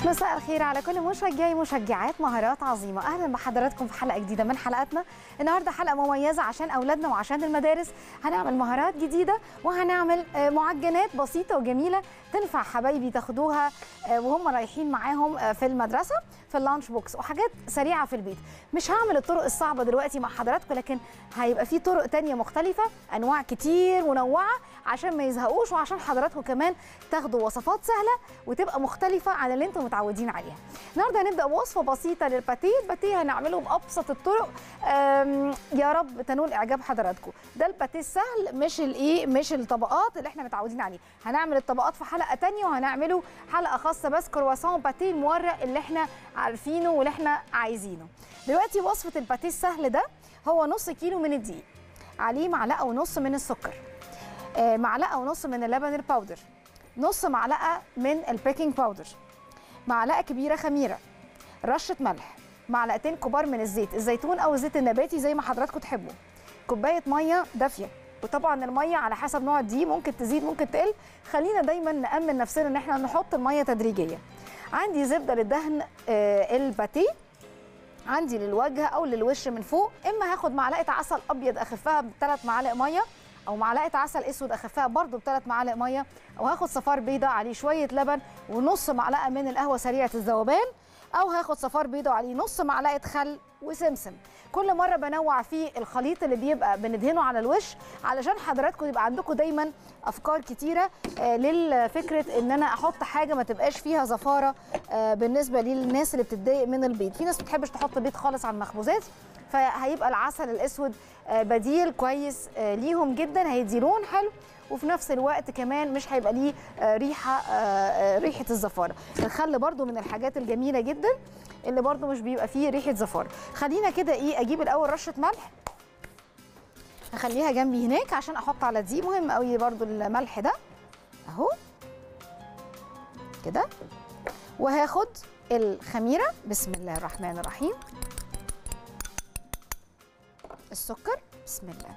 مساء الخير على كل مشجعي مشجعات مهارات عظيمه اهلا بحضراتكم في حلقه جديده من حلقاتنا النهارده حلقه مميزه عشان اولادنا وعشان المدارس هنعمل مهارات جديده وهنعمل آه، معجنات بسيطه وجميله تنفع حبايبي تاخدوها آه، وهم رايحين معاهم آه، في المدرسه في اللانش بوكس وحاجات سريعه في البيت مش هعمل الطرق الصعبه دلوقتي مع حضراتكم لكن هيبقى في طرق تانية مختلفه انواع كتير منوعه عشان ما يزهقوش وعشان حضراتكم كمان تاخدوا وصفات سهله وتبقى مختلفه عن اللي انتم متعودين عليها النهارده هنبدا بوصفه بسيطه للباتيه الباتيه هنعمله بابسط الطرق أم، يا رب تنول اعجاب حضراتكم ده الباتيه السهل مش الايه مش الطبقات اللي احنا متعودين عليه هنعمل الطبقات في حلقه تانية وهنعمله حلقه خاصه بس كرواسون باتيه المورق اللي احنا عارفينه واللي احنا عايزينه دلوقتي وصفه الباتيه السهل ده هو نص كيلو من الدقيق عليه معلقه ونص من السكر آه، معلقه ونص من اللبن الباودر نص معلقه من البيكنج باودر معلقه كبيره خميره رشه ملح معلقتين كبار من الزيت الزيتون او الزيت النباتي زي ما حضراتكم تحبوا كوبايه ميه دافيه وطبعا الميه على حسب نوع الدقيق ممكن تزيد ممكن تقل خلينا دايما نامن نفسنا ان احنا نحط الميه تدريجيا عندي زبده للدهن آه، الباتيه عندي للوجه او للوش من فوق اما هاخد معلقه عسل ابيض اخفها بثلاث معالق ميه او معلقه عسل اسود اخفها برده بثلاث معالق ميه او هاخد صفار بيضه عليه شويه لبن ونص معلقه من القهوه سريعه الذوبان او هاخد صفار بيضه عليه نص معلقه خل وسمسم كل مره بنوع فيه الخليط اللي بيبقى بندهنه على الوش علشان حضراتكم يبقى عندكم دايما افكار كتيره آه، للفكره ان انا احط حاجه ما تبقاش فيها زفاره آه، بالنسبه للناس اللي بتتضايق من البيض في ناس ما بتحبش تحط بيض خالص على المخبوزات فهيبقى العسل الاسود آه، بديل كويس آه، ليهم جدا هيدي لون حلو وفي نفس الوقت كمان مش هيبقى ليه آه، ريحه آه، آه، ريحه الزفاره الخل برده من الحاجات الجميله جدا اللي برده مش بيبقى فيه ريحه زفاره خلينا كده ايه اجيب الاول رشه ملح هخليها جنبي هناك عشان احط على دي مهم قوي برده الملح ده اهو كده وهاخد الخميره بسم الله الرحمن الرحيم السكر بسم الله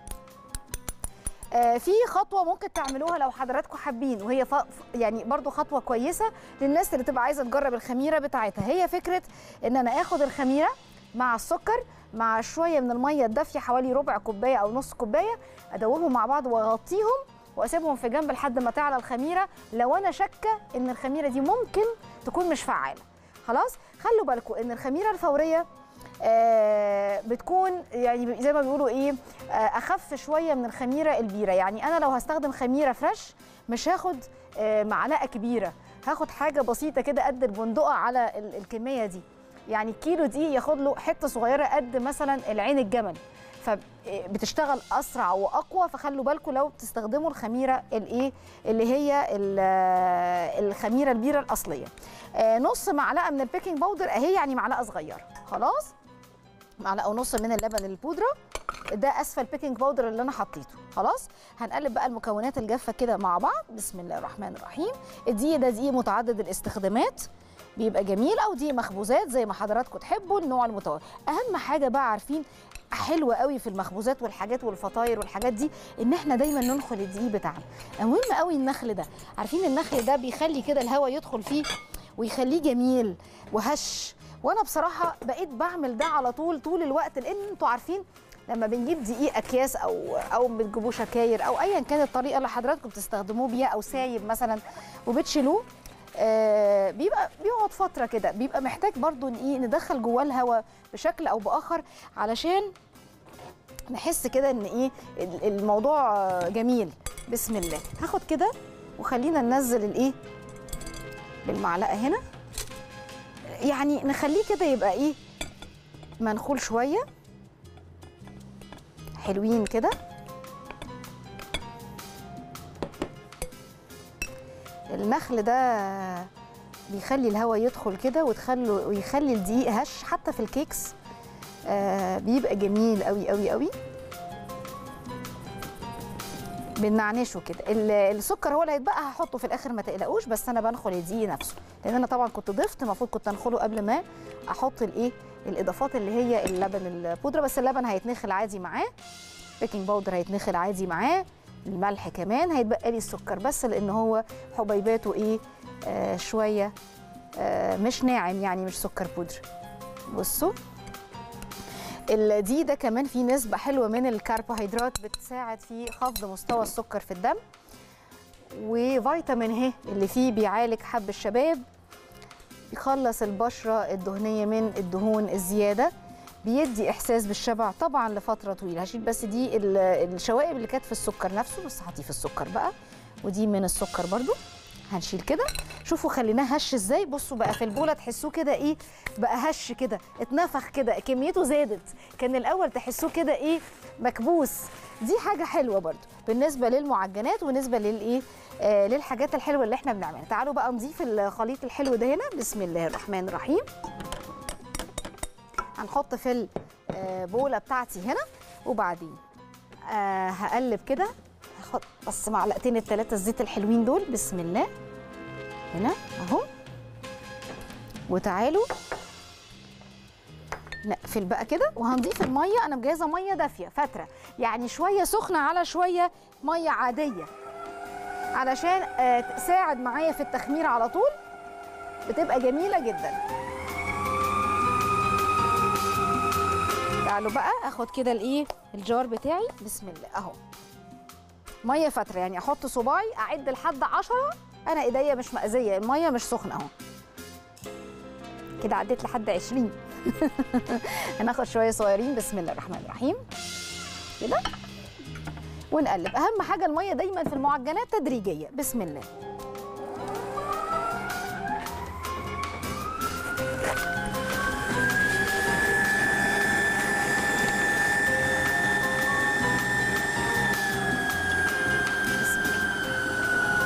آه، في خطوه ممكن تعملوها لو حضراتكم حابين وهي ف... يعني برضو خطوه كويسه للناس اللي تبقى عايزه تجرب الخميره بتاعتها هي فكره ان انا اخد الخميره مع السكر مع شويه من الميه الدافيه حوالي ربع كوبايه او نص كوبايه ادوبهم مع بعض واغطيهم واسيبهم في جنب لحد ما تعلى الخميره لو انا شاكه ان الخميره دي ممكن تكون مش فعاله خلاص خلوا بالكم ان الخميره الفوريه آه، بتكون يعني زي ما بيقولوا ايه آه، اخف شويه من الخميره البيره يعني انا لو هستخدم خميره فريش مش هاخد آه، معلقه كبيره هاخد حاجه بسيطه كده قد البندقه على ال- الكميه دي يعني كيلو دي ياخد له حته صغيره قد مثلا العين الجمل فبتشتغل اسرع واقوى فخلوا بالكم لو بتستخدموا الخميره الايه اللي هي ال- الخميره البيره الاصليه آه، نص معلقه من البيكنج باودر اهي يعني معلقه صغيره خلاص معلقه ونص من اللبن البودره ده اسفل بيكنج باودر اللي انا حطيته خلاص هنقلب بقى المكونات الجافه كده مع بعض بسم الله الرحمن الرحيم الدقيق ده دقيق متعدد الاستخدامات بيبقى جميل او دقيق مخبوزات زي ما حضراتكم تحبوا النوع المتوسط اهم حاجه بقى عارفين حلوه قوي في المخبوزات والحاجات والفطاير والحاجات دي ان احنا دايما ننخل الدقيق بتاعنا مهم قوي النخل ده عارفين النخل ده بيخلي كده الهواء يدخل فيه ويخليه جميل وهش وانا بصراحه بقيت بعمل ده على طول طول الوقت لان انتوا عارفين لما بنجيب دقيق اكياس او او بتجيبوه شكاير او ايا كانت الطريقه اللي حضراتكم بتستخدموه بيها او سايب مثلا وبتشيلوه آه بيبقى بيقعد فتره كده بيبقى محتاج برضو ان ايه ندخل جواه الهواء بشكل او باخر علشان نحس كده ان ايه ال- الموضوع آه، جميل بسم الله هاخد كده وخلينا ننزل الايه بالمعلقه هنا يعني نخليه كده يبقى ايه منخول شويه حلوين كده النخل ده بيخلي الهواء يدخل كده وتخلي ويخلي الدقيق هش حتى في الكيكس آه بيبقى جميل قوي قوي قوي بنعنشه كده ال- السكر هو اللي هيتبقى هحطه في الاخر ما تقلقوش بس انا بنخل الدقيق نفسه لان انا طبعا كنت ضفت المفروض كنت انخله قبل ما احط الايه الاضافات اللي هي اللبن البودره بس اللبن هيتنخل عادي معاه بيكنج باودر هيتنخل عادي معاه الملح كمان هيتبقى لي السكر بس لان هو حبيباته ايه آه شويه آه، مش ناعم يعني مش سكر بودر بصوا ال- دي ده كمان فيه نسبة حلوة من الكربوهيدرات بتساعد في خفض مستوى السكر في الدم وفيتامين ه اللي فيه بيعالج حب الشباب يخلص البشرة الدهنية من الدهون الزيادة بيدي إحساس بالشبع طبعا لفترة طويلة هشيل بس دي ال- الشوائب اللي كانت في السكر نفسه بس هضيف السكر بقى ودي من السكر برضو هنشيل كده شوفوا خليناه هش ازاي بصوا بقى في البوله تحسوه كده ايه بقى هش كده اتنفخ كده كميته زادت كان الاول تحسوه كده ايه مكبوس دي حاجه حلوه برضو بالنسبه للمعجنات وبالنسبه للايه آه للحاجات الحلوه اللي احنا بنعملها تعالوا بقى نضيف الخليط الحلو ده هنا بسم الله الرحمن الرحيم هنحط في البوله بتاعتي هنا وبعدين آه هقلب كده هاخد بس معلقتين الثلاثه الزيت الحلوين دول بسم الله هنا اهو وتعالوا نقفل بقى كده وهنضيف الميه انا مجهزه ميه دافيه فتره يعني شويه سخنه على شويه ميه عاديه علشان آه، تساعد معايا في التخمير على طول بتبقى جميله جدا تعالوا بقى اخد كده الايه الجار بتاعي بسم الله اهو ميه فتره يعني احط صباعي اعد لحد عشرة انا ايديا مش مأذيه الميه مش سخنه اهو كده عديت لحد 20 هناخد شويه صغيرين بسم الله الرحمن الرحيم كده ونقلب اهم حاجه الميه دايما في المعجنات تدريجيه بسم الله بسم الله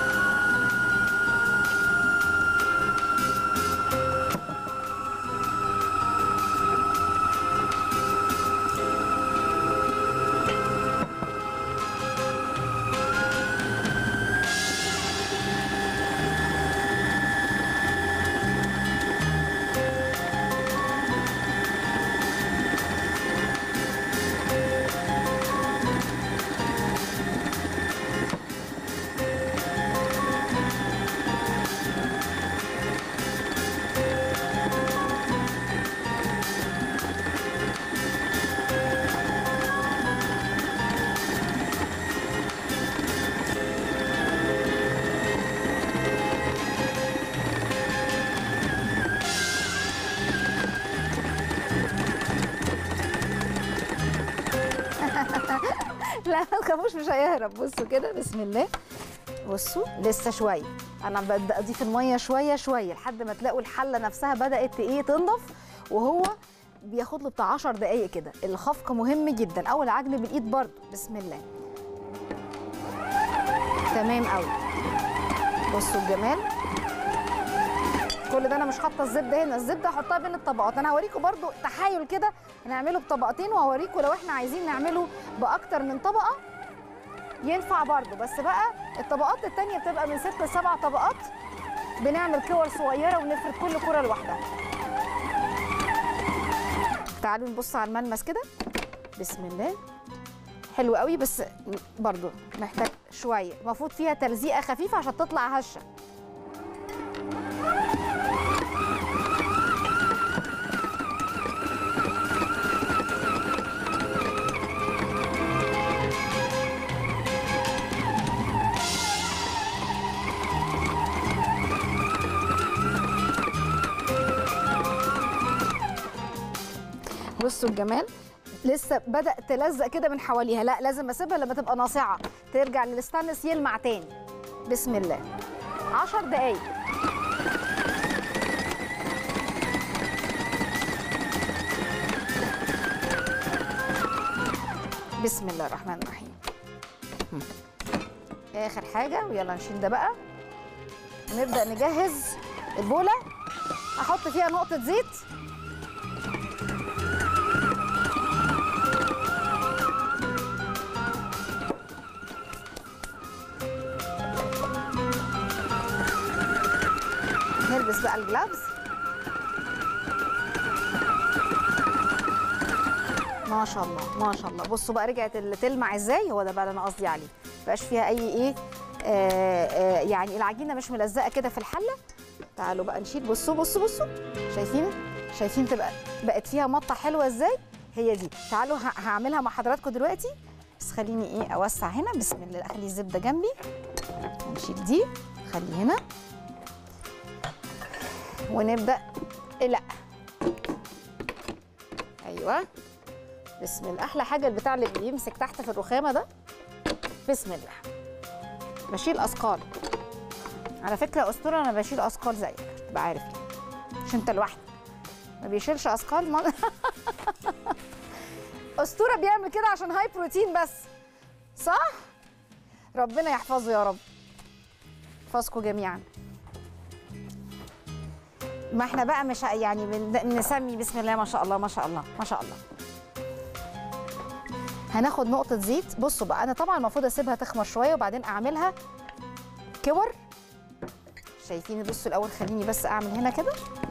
لا ما تخافوش مش هيهرب بصوا كده بسم الله بصوا لسه شويه انا ببدا اضيف الميه شويه شويه لحد ما تلاقوا الحله نفسها بدات ايه تنضف وهو بياخد له بتاع 10 دقائق كده الخفق مهم جدا اول عجن بالايد برضو بسم الله تمام قوي بصوا الجمال كل ده انا مش حاطه الزبده هنا الزبده هحطها بين الطبقات انا هوريكم برضو تحايل كده هنعمله بطبقتين وهوريكم لو احنا عايزين نعمله باكتر من طبقه ينفع برضو بس بقى الطبقات التانية بتبقى من ست لسبع طبقات بنعمل كور صغيره ونفرد كل كوره لوحدها تعالوا نبص على الملمس كده بسم الله حلو قوي بس برضو محتاج شويه المفروض فيها تلزيقه خفيفه عشان تطلع هشه بصوا الجمال لسه بدأ تلزق كده من حواليها لا لازم اسيبها لما تبقى ناصعه ترجع للستانلس يلمع تاني بسم الله عشر دقايق بسم الله الرحمن الرحيم هم. اخر حاجه ويلا نشيل ده بقى ونبدا نجهز البوله احط فيها نقطه زيت نلبس بقى الجلافز ما شاء الله ما شاء الله بصوا بقى رجعت اللي تلمع ازاي هو ده بقى اللي انا قصدي عليه مبقاش فيها اي ايه آه آه يعني العجينه مش ملزقه كده في الحله تعالوا بقى نشيل بصوا بصوا بصوا شايفين شايفين تبقى بقت فيها مطه حلوه ازاي هي دي تعالوا ه- هعملها مع حضراتكم دلوقتي بس خليني ايه اوسع هنا بسم الله اخلي الزبده جنبي نشيل دي خلي هنا ونبدا لا ايوه بسم الله احلى حاجه البتاع اللي بيمسك تحت في الرخامه ده بسم الله بشيل اثقال على فكره يا اسطوره انا بشيل اثقال زيك تبقى عارف يعني. مش انت لوحدك ما بيشيلش اثقال ما... اسطوره بيعمل كده عشان هاي بروتين بس صح ربنا يحفظه يا رب يحفظكم جميعا ما احنا بقى مش يعني بن- نسمي بسم الله ما شاء الله ما شاء الله ما شاء الله هناخد نقطة زيت بصوا بقى أنا طبعا المفروض أسيبها تخمر شوية وبعدين أعملها كور شايفين بصوا الأول خليني بس أعمل هنا كده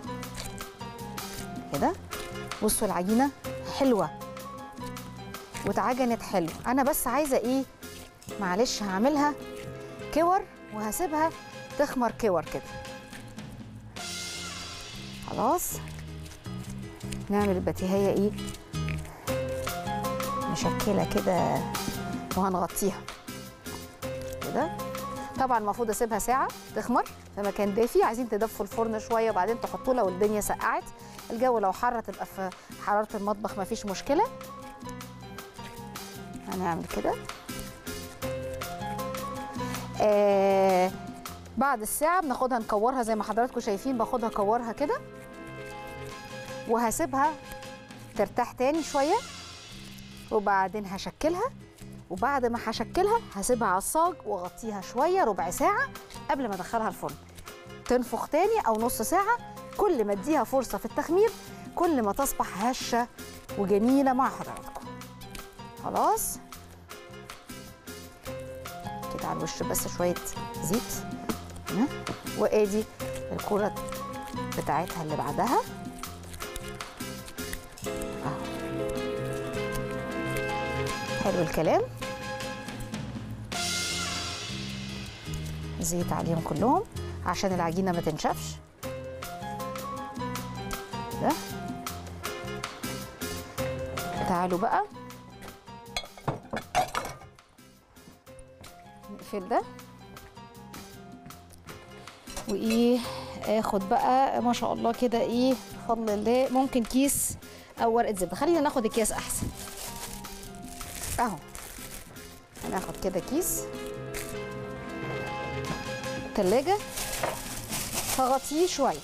كده بصوا العجينة حلوة واتعجنت حلو أنا بس عايزة إيه معلش هعملها كور وهسيبها تخمر كور كده خلاص نعمل البتيهية إيه مشكلة كده وهنغطيها كده طبعا المفروض اسيبها ساعة تخمر في مكان دافي عايزين تدفوا الفرن شوية وبعدين تحطوه لو الدنيا سقعت الجو لو حر تبقى في حرارة المطبخ مفيش مشكلة هنعمل كده آه بعد الساعة بناخدها نكورها زي ما حضراتكم شايفين باخدها كورها كده وهسيبها ترتاح تاني شوية وبعدين هشكلها وبعد ما هشكلها هسيبها على الصاج واغطيها شويه ربع ساعه قبل ما ادخلها الفرن تنفخ تاني او نص ساعه كل ما اديها فرصه في التخمير كل ما تصبح هشه وجميله مع حضراتكم خلاص كده على الوش بس شويه زيت هنا وادي الكوره بتاعتها اللي بعدها حلو الكلام زيت عليهم كلهم عشان العجينه ما تنشفش ده تعالوا بقى نقفل ده وايه اخد بقى ما شاء الله كده ايه بفضل الله ممكن كيس او ورقه زبده خلينا ناخد الكيس احسن اهو هناخد كده كيس تلاجة هغطيه شوية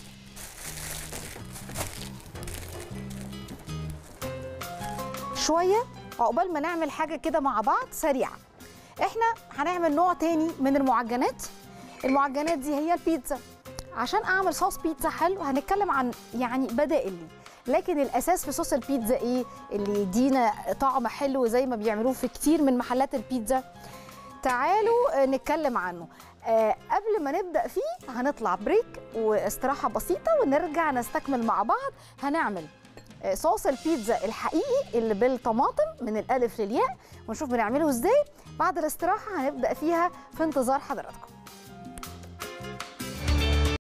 شوية عقبال ما نعمل حاجة كده مع بعض سريعة احنا هنعمل نوع تاني من المعجنات المعجنات دي هي البيتزا عشان اعمل صوص بيتزا حلو هنتكلم عن يعني بدائل ليه لكن الاساس في صوص البيتزا ايه اللي يدينا طعم حلو زي ما بيعملوه في كتير من محلات البيتزا تعالوا آه، نتكلم عنه آه، قبل ما نبدا فيه هنطلع بريك واستراحه بسيطه ونرجع نستكمل مع بعض هنعمل آه، صوص البيتزا الحقيقي اللي بالطماطم من الالف للياء ونشوف بنعمله ازاي بعد الاستراحه هنبدا فيها في انتظار حضراتكم